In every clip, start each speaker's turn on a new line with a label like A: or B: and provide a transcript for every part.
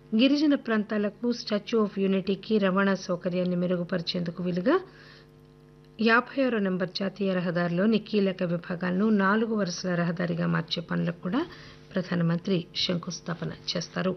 A: గిరిజన ప్రాంతాలకు statue of యూనిటీకి రవాణా సౌకర్యాన్ని మెరుగుపరిచేందుకు వీలుగా యాబై ఆరో నెంబర్ జాతీయ రహదారిలోని కీలక విభాగాలను నాలుగు వరుసల రహదారిగా మార్చే పనులకు కూడా ప్రధానమంత్రి శంకుస్థాపన చేస్తారు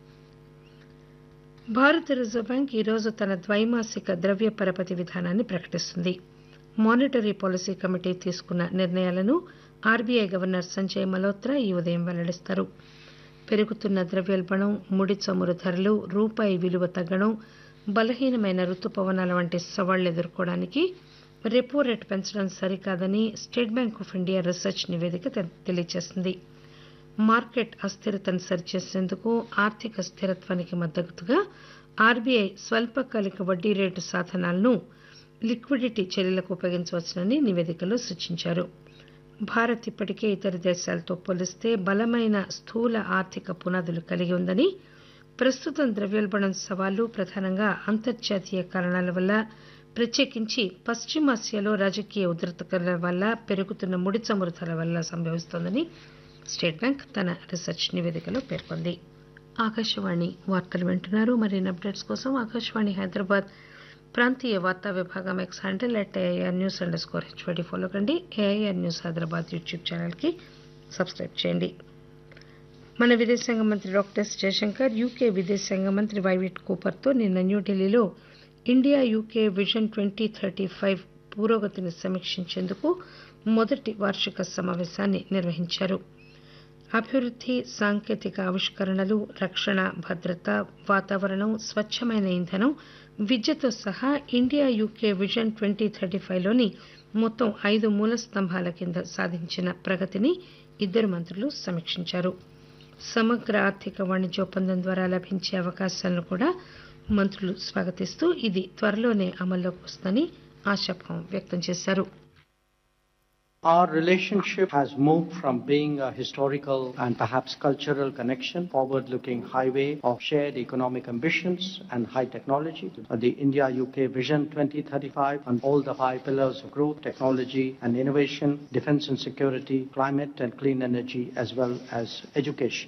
A: భారత రిజర్వ్ బ్యాంక్ ఈరోజు తన ద్వైమాసిక ద్రవ్య పరపతి విధానాన్ని ప్రకటిస్తుంది మానిటరీ పాలసీ కమిటీ తీసుకున్న నిర్ణయాలను ఆర్బీఐ గవర్నర్ సంజయ్ మల్హోత్రా ఈ ఉదయం వెల్లడిస్తారు పెరుగుతున్న ద్రవ్యోల్బణం ముడి చమురు ధరలు రూపాయి విలువ తగ్గడం బలహీనమైన రుతుపవనాల వంటి సవాళ్లు ఎదుర్కోవడానికి రెపో రేటు పెంచడం సరికాదని State Bank of India Research నివేదిక తెలియజేసింది మార్కెట్ అస్థిరతను సరిచేసేందుకు ఆర్థిక స్థిరత్వానికి మద్దతుగా ఆర్బీఐ స్వల్పకాలిక వడ్డీ రేటు సాధనాలను లిక్విడిటీ చర్యలకు ఉపయోగించవచ్చునని నివేదికలో సూచించారు భారత్ ఇప్పటికే ఇతర దేశాలతో పోలిస్తే బలమైన స్థూల ఆర్థిక పునాదులు కలిగి ఉందని ప్రస్తుతం ద్రవ్యోల్బణం సవాళ్లు ప్రధానంగా అంతర్జాతీయ కారణాల వల్ల ప్రత్యేకించి పశ్చిమాసియాలో రాజకీయ ఉద్రిక్తతల వల్ల పెరుగుతున్న ముడి చమురు ధరల వల్ల సంభవిస్తోందని స్టేట్ బ్యాంక్ తన రీసెర్చ్ నివేదికలో పేర్కొంది ఆకాశవాణి వార్తలు వింటున్నారు మరిన్ని అప్డేట్స్ కోసం ఆకాశవాణి హైదరాబాద్ ప్రాంతీయ వార్తా విభాగం X handle at AIR News underscore HYD follow కండి ఏఐఆర్ న్యూస్ హైదరాబాద్ యూట్యూబ్ ఛానల్కి సబ్స్క్రైబ్ చేయండి మన విదేశాంగ మంత్రి డాక్టర్ ఎస్ జయశంకర్ యూకే విదేశాంగ మంత్రి వైవిట్ కూపర్తో నిన్న న్యూఢిల్లీలో India UK Vision twenty thirty five పురోగతిని సమీక్షించేందుకు మొదటి వార్షిక సమావేశాన్ని నిర్వహించారు అభివృద్ధి సాంకేతిక ఆవిష్కరణలు రక్షణ భద్రత వాతావరణం స్వచ్ఛమైన ఇంధనం విద్యతో సహా India UK Vision twenty thirty ఫైవ్లోని మొత్తం ఐదు మూల స్తంభాల కింద సాధించిన ప్రగతిని ఇద్దరు మంత్రులు సమీక్షించారు సమగ్ర ఆర్థిక వాణిజ్య ఒప్పందం ద్వారా లభించే అవకాశాలను కూడా మంత్రులు స్వాగతిస్తూ ఇది త్వరలోనే అమల్లోకి వస్తుందని ఆశాభావం వ్యక్తం చేశారు
B: Our relationship has moved from being a historical and perhaps cultural connection, forward looking highway of shared economic ambitions and high technology, to the India UK Vision 2035 on all the five pillars of growth, technology and innovation, defense and security, climate and clean energy, as well as education.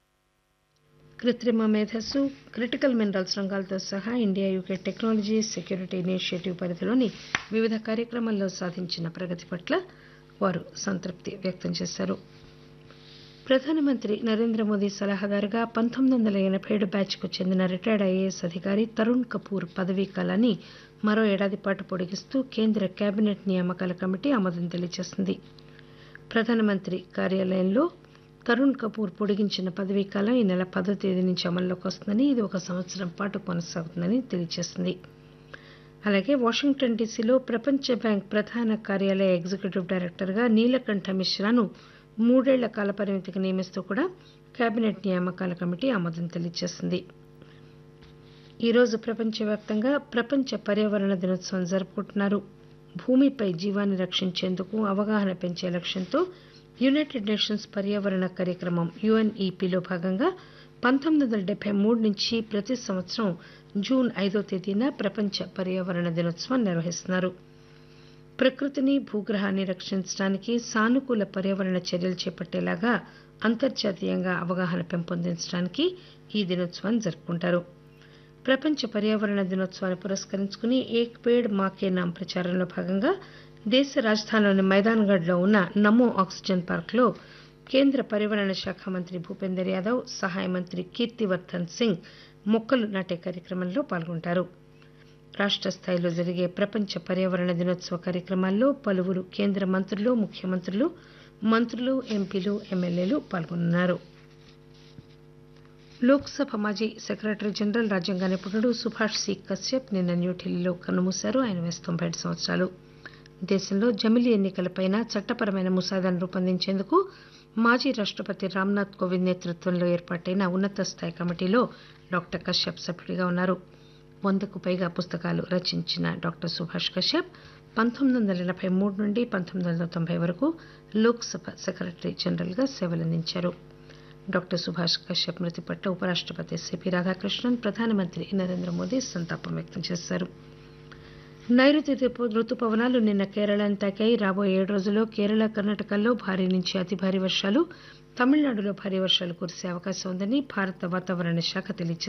A: కృత్రిమ మేధస్సు critical minerals రంగాలతో సహా India UK Technology Security Initiative పరిధిలోని వివిధ కార్యక్రమాల్లో సాధించిన ప్రగతి పట్ల వారు సంతృప్తి వ్యక్తం చేశారు ప్రధానమంత్రి నరేంద్ర మోదీ సలహాదారుగా పంతొమ్మిది వందల ఎనభై ఏడు బ్యాచ్కు చెందిన రిటైర్డ్ ఐఏఎస్ అధికారి తరుణ్ కపూర్ పదవీ కాలాన్ని మరో ఏడాది పాటు పొడిగిస్తూ కేంద్ర కేబినెట్ నియామకాల కమిటీ ఆమోదం తెలియజేసింది ప్రధానమంత్రి కార్యాలయంలో తరుణ్ కపూర్ పొడిగించిన పదవీ కాలం ఈ నెల పదో తేదీ నుంచి అమల్లోకి వస్తుందని ఇది ఒక సంవత్సరం పాటు కొనసాగుతుందని తెలియజేసింది అలాగే వాషింగ్టన్ డీసీలో ప్రపంచ బ్యాంక్ ప్రధాన కార్యాలయ ఎగ్జిక్యూటివ్ డైరెక్టర్గా నీలకంఠ మిశ్రాను మూడేళ్ల కాలపరిమితికి నియమిస్తూ కూడా కేబినెట్ నియామకాల కమిటీ ఆమోదం తెలియజేసింది ఈరోజు ప్రపంచవ్యాప్తంగా ప్రపంచ పర్యావరణ దినోత్సవం జరుపుకుంటున్నారు భూమిపై జీవాన్ని రక్షించేందుకు అవగాహన పెంచే లక్ష్యంతో యునైటెడ్ నేషన్స్ పర్యావరణ కార్యక్రమం యుఎన్ఈపిలో భాగంగా పంతొమ్మిది వందల డెబ్బై మూడు నుంచి ప్రతి సంవత్సరం జూన్ ఐదో తేదీన ప్రపంచ పర్యావరణ దినోత్సవం నిర్వహిస్తున్నారు ప్రకృతిని భూగ్రహాన్ని రక్షించడానికి సానుకూల పర్యావరణ చర్యలు చేపట్టేలాగా అంతర్జాతీయంగా అవగాహన పెంపొందించడానికి ఈ దినోత్సవాన్ని జరుపుకుంటారు ప్రపంచ పర్యావరణ దినోత్సవాన్ని పురస్కరించుకుని ఏక్ పేడ్ మాకే నామ్ ప్రచారంలో భాగంగా దేశ రాజధానిలోని మైదాన్గఢ్లో ఉన్న నమో ఆక్సిజన్ పార్క్లో కేంద్ర పర్యావరణ శాఖ మంత్రి భూపేందర్ యాదవ్ సహాయ మంత్రి కీర్తివర్ధన్ సింగ్ మొక్కలు నాటే కార్యక్రమంలో పాల్గొంటారు రాష్ట్ర స్థాయిలో జరిగే ప్రపంచ పర్యావరణ దినోత్సవ కార్యక్రమాల్లో పలువురు కేంద్ర మంత్రులు ముఖ్యమంత్రులు మంత్రులు ఎంపీలు ఎమ్మెల్యేలు పాల్గొన్నారు లోక్సభ మాజీ సెక్రటరీ జనరల్ రాజ్యాంగ నిపుణుడు సుభాష్ సి కశ్యప్ నిన్న న్యూఢిల్లీలో కన్నుమూశారు ఆయన వయసు తొంభై ఏడు సంవత్సరాలు దేశంలో జమిలీ ఎన్నికలపైన చట్టపరమైన ముసాదాను రూపొందించేందుకు మాజీ రాష్టపతి రామ్నాథ్ కోవింద్ నేతృత్వంలో ఏర్పాటైన ఉన్నత స్థాయి కమిటీలో డాక్టర్ కశ్యప్ సభ్యుడిగా ఉన్నారు వందకు పైగా పుస్తకాలు రచించిన డాక్టర్ సుభాష్ కశ్యప్ పంతొమ్మిది వందల ఎనభై మూడు నుండి పంతొమ్మిది వందల తొంభై వరకు లోక్సభ సెక్రటరీ జనరల్గా సేవలందించారు డాక్టర్ సుభాష్ కశ్యప్ మృతి పట్ల ఉపరాష్టపతి సిపి రాధాకృష్ణన్ ప్రధానమంత్రి నరేంద్ర మోదీ సంతాపం వ్యక్తం చేశారు నైరుతి రుతుపవనాలు నిన్న కేరళను తాకాయి రాబోయే ఏడు రోజుల్లో కేరళ కర్ణాటకల్లో భారీ నుంచి అతి భారీ వర్షాలు తమిళనాడులో భారీ వర్షాలు కురిసే అవకాశం ఉందని భారత వాతావరణ శాఖ తెలియజేసింది